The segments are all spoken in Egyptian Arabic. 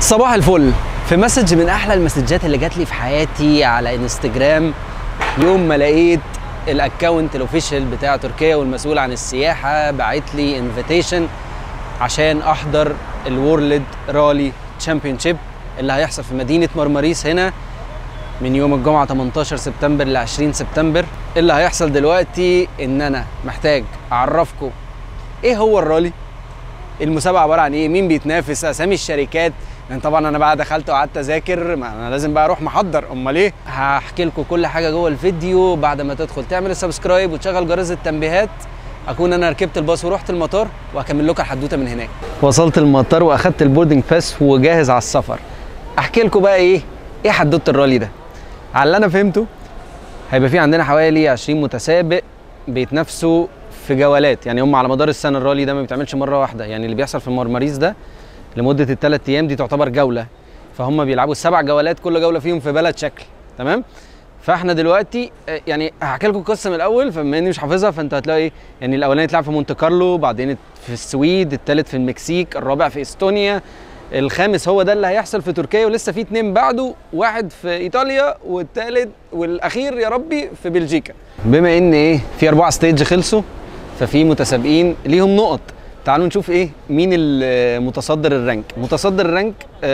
صباح الفل في مسج من احلى المسجات اللي جات لي في حياتي على انستجرام يوم ما لقيت الاكونت الاوفيشال بتاع تركيا والمسؤول عن السياحه باعت لي انفيتيشن عشان احضر الورلد رالي تشامبيونشيب اللي هيحصل في مدينه مرمريس هنا من يوم الجمعه 18 سبتمبر ل 20 سبتمبر اللي هيحصل دلوقتي ان انا محتاج اعرفكم ايه هو الرالي المسابقه عباره عن ايه مين بيتنافس اسامي الشركات لان طبعا انا بقى دخلت وقعدت اذاكر ما انا لازم بقى اروح محضر امال ايه هحكي لكم كل حاجه جوه الفيديو بعد ما تدخل تعمل السبسكرايب وتشغل جرس التنبيهات اكون انا ركبت الباص ورحت المطار وهكمل لكم الحدوته من هناك وصلت المطار واخدت البوردنج باس وجاهز على السفر احكي لكم بقى ايه ايه حدوته الرالي ده على اللي انا فهمته هيبقى في عندنا حوالي 20 متسابق بيتنافسوا في جولات يعني هم على مدار السنه الرالي ده ما بيتعملش مره واحده يعني اللي بيحصل في المرمريس ده لمده الثلاث ايام دي تعتبر جوله فهم بيلعبوا السبع جولات كل جوله فيهم في بلد شكل تمام فاحنا دلوقتي آه، يعني هحكي لكم القصه من الاول فبما اني مش حافظها فانت هتلاقي ايه يعني الاولاني اتلعب في مونte كارلو بعدين في السويد الثالث في المكسيك الرابع في استونيا الخامس هو ده اللي هيحصل في تركيا ولسه في اتنين بعده واحد في ايطاليا والثالث والاخير يا ربي في بلجيكا بما ان ايه في اربعه ستيج خلصوا ففي متسابقين ليهم نقط تعالوا نشوف ايه مين المتصدر الرانك متصدر الرانك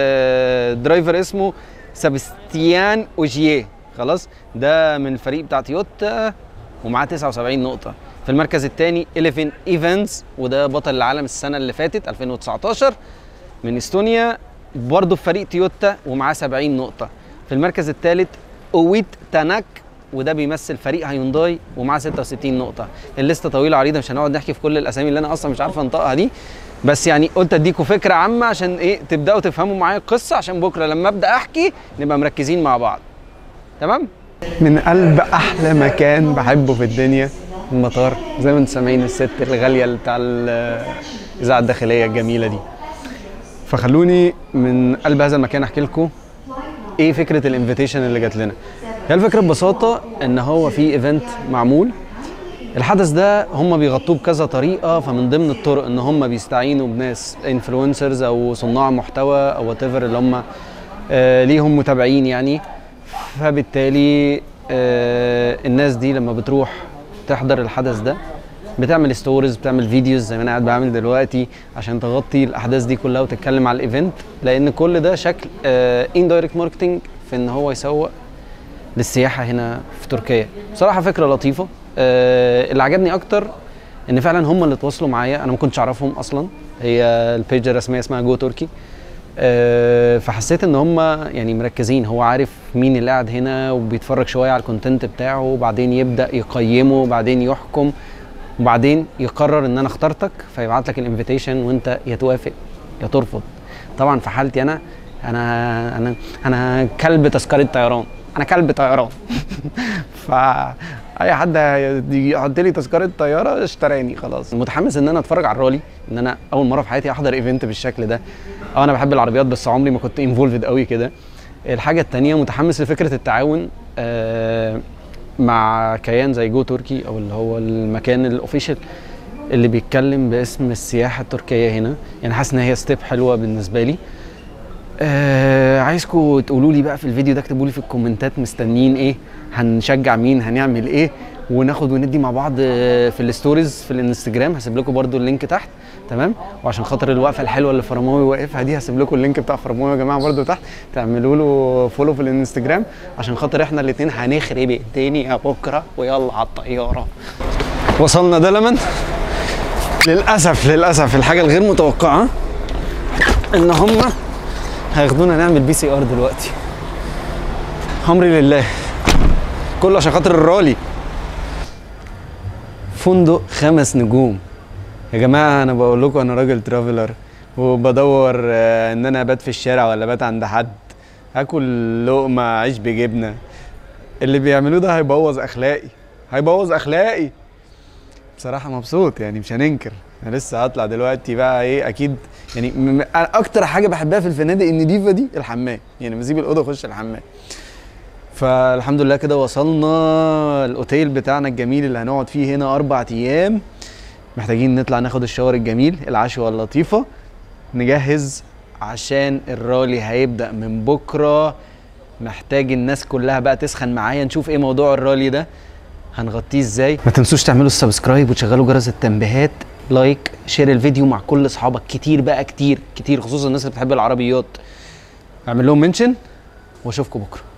آه درايفر اسمه سابستيان اوجيه خلاص ده من الفريق بتاع تويوتا ومعاه 79 نقطة في المركز الثاني 11 ايفنز وده بطل العالم السنة اللي فاتت 2019 من استونيا برضه في فريق تويوتا ومعاه 70 نقطة في المركز الثالث اويت تاناك وده بيمثل فريق هيونداي ومعاه 66 نقطة الليستة طويلة عريضة مش هنقعد نحكي في كل الأسامي اللي أنا أصلا مش عارف أنطقها دي بس يعني قلت أديكم فكرة عامة عشان إيه تبدأوا تفهموا معايا القصة عشان بكرة لما أبدأ أحكي نبقى مركزين مع بعض تمام؟ من قلب أحلى مكان بحبه في الدنيا المطار زي ما انتم سامعين الست الغالية اللي بتاع الإذاعة الداخلية الجميلة دي فخلوني من قلب هذا المكان أحكي لكم ايه فكره الانفيتيشن اللي جات لنا هي الفكره ببساطه ان هو في ايفنت معمول الحدث ده هم بيغطوه بكذا طريقه فمن ضمن الطرق ان هم بيستعينوا بناس انفلونسرز او صناع محتوى او وات اللي هم آه ليهم متابعين يعني فبالتالي آه الناس دي لما بتروح تحضر الحدث ده بتعمل ستوريز بتعمل فيديوز زي ما انا قاعد بعمل دلوقتي عشان تغطي الاحداث دي كلها وتتكلم على الايفنت لان كل ده شكل اندايركت ماركتنج في ان هو يسوق للسياحه هنا في تركيا بصراحه فكره لطيفه آه، اللي عجبني اكتر ان فعلا هم اللي تواصلوا معايا انا ما كنتش اعرفهم اصلا هي البيج الرسميه اسمها جو تركي آه، فحسيت ان هم يعني مركزين هو عارف مين اللي قاعد هنا وبيتفرج شويه على الكونتنت بتاعه وبعدين يبدا يقيمه وبعدين يحكم وبعدين يقرر ان انا اخترتك فيبعت لك الانفيتيشن وانت يا توافق يا ترفض طبعا في حالتي انا انا انا انا كلب تذكره طيران انا كلب طيران فاي حد يجي يحط لي تذكره طياره اشتراني خلاص متحمس ان انا اتفرج على الرالي ان انا اول مره في حياتي احضر ايفنت بالشكل ده اه انا بحب العربيات بس عمري ما كنت انفولفد قوي كده الحاجه التانية متحمس لفكره التعاون آه مع كيان زي جو تركي او اللي هو المكان الاوفيشال اللي بيتكلم باسم السياحه التركيه هنا يعني حاسس ان هي ستيب حلوه بالنسبه لي آه عايزكم تقولوا لي بقى في الفيديو ده اكتبوا لي في الكومنتات مستنيين ايه هنشجع مين هنعمل ايه وناخد وندي مع بعض آه، في الستوريز في الانستجرام هسيب لكم برده اللينك تحت تمام وعشان خاطر الوقفه الحلوه اللي فرماوي واقفها دي هسيب لكم اللينك بتاع فرماوي يا جماعه برده تحت تعملوا له فولو في الانستجرام عشان خاطر احنا الاثنين هنخرب الدنيا بكره ويلا على الطياره وصلنا دلمن للاسف للاسف الحاجه الغير متوقعه ان هم هياخدونا نعمل بي سي ار دلوقتي امري لله كله عشان خاطر الرالي فندق خمس نجوم يا جماعه انا بقول لكم انا راجل ترافلر وبدور آه، ان انا ابات في الشارع ولا ابات عند حد هاكل لقمه عيش بجبنه اللي بيعملوه ده هيبوظ اخلاقي هيبوظ اخلاقي بصراحه مبسوط يعني مش هننكر انا لسه هطلع دلوقتي بقى ايه اكيد يعني م- م- أنا اكتر حاجه بحبها في الفنادق النضيفه دي الحمام يعني بسيب الاوضه اخش الحمام فالحمد لله كده وصلنا الاوتيل بتاعنا الجميل اللي هنقعد فيه هنا اربع ايام محتاجين نطلع ناخد الشاور الجميل العشوه اللطيفه نجهز عشان الرالي هيبدا من بكره محتاج الناس كلها بقى تسخن معايا نشوف ايه موضوع الرالي ده هنغطيه ازاي ما تنسوش تعملوا السبسكرايب وتشغلوا جرس التنبيهات لايك شير الفيديو مع كل اصحابك كتير بقى كتير كتير خصوصا الناس اللي بتحب العربيات اعمل لهم منشن واشوفكم بكره